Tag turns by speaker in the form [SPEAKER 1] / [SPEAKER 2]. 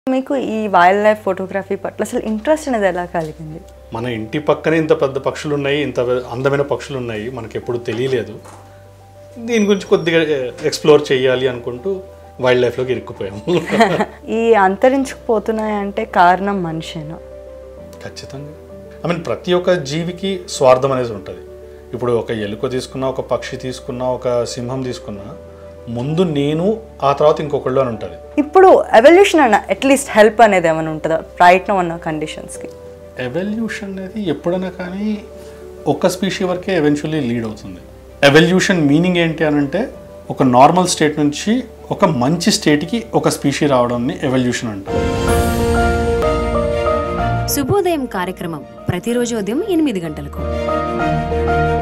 [SPEAKER 1] మీకు ఈ wild life photography పట్ల అసలు ఇంట్రెస్ట్ అనేది ఎలా కలిగింది
[SPEAKER 2] మన ఇంటి పక్కనే ఇంత పెద్ద పక్షులు ఉన్నాయి ఇంత అందమైన పక్షులు ఉన్నాయి మనకి ఎప్పుడు తెలియలేదు దీని గురించి కొద్దిగా ఎక్స్ప్లోర్ చేయాలి అనుకుంటూ వైల్డ్ లైఫ్లోకి ఇరుక్కుపోయాము
[SPEAKER 1] ఈ అంతరించుకుపోతున్నాయంటే కారణం మనిషేనా
[SPEAKER 2] ఖచ్చితంగా ఐ మీన్ ప్రతి ఒక్క జీవికి స్వార్థం అనేది ఉంటుంది ఇప్పుడు ఒక ఎలుక తీసుకున్నా ఒక పక్షి తీసుకున్నా ఒక సింహం తీసుకున్నా ముందు నేను ఆ తర్వాత ఇంకొకళ్ళు అని ఉంటుంది
[SPEAKER 1] ఇప్పుడు ఎవల్యూషన్ అన్న అట్లీస్ట్ హెల్ప్ అనేది ఏమైనా ఉంటుందా ప్రయత్నం ఉన్న కండిషన్స్కి
[SPEAKER 2] ఎవల్యూషన్ అనేది ఎప్పుడైనా కానీ ఒక స్పీషీ వరకే ఎవెన్చువల్లీ లీడ్ అవుతుంది ఎవల్యూషన్ మీనింగ్ ఏంటి అని అంటే ఒక నార్మల్ స్టేట్ నుంచి ఒక మంచి స్టేట్కి ఒక స్పీషీ రావడాన్ని ఎవల్యూషన్ అంటాం
[SPEAKER 3] శుభోదయం కార్యక్రమం ప్రతిరోజు ఉదయం ఎనిమిది గంటలకు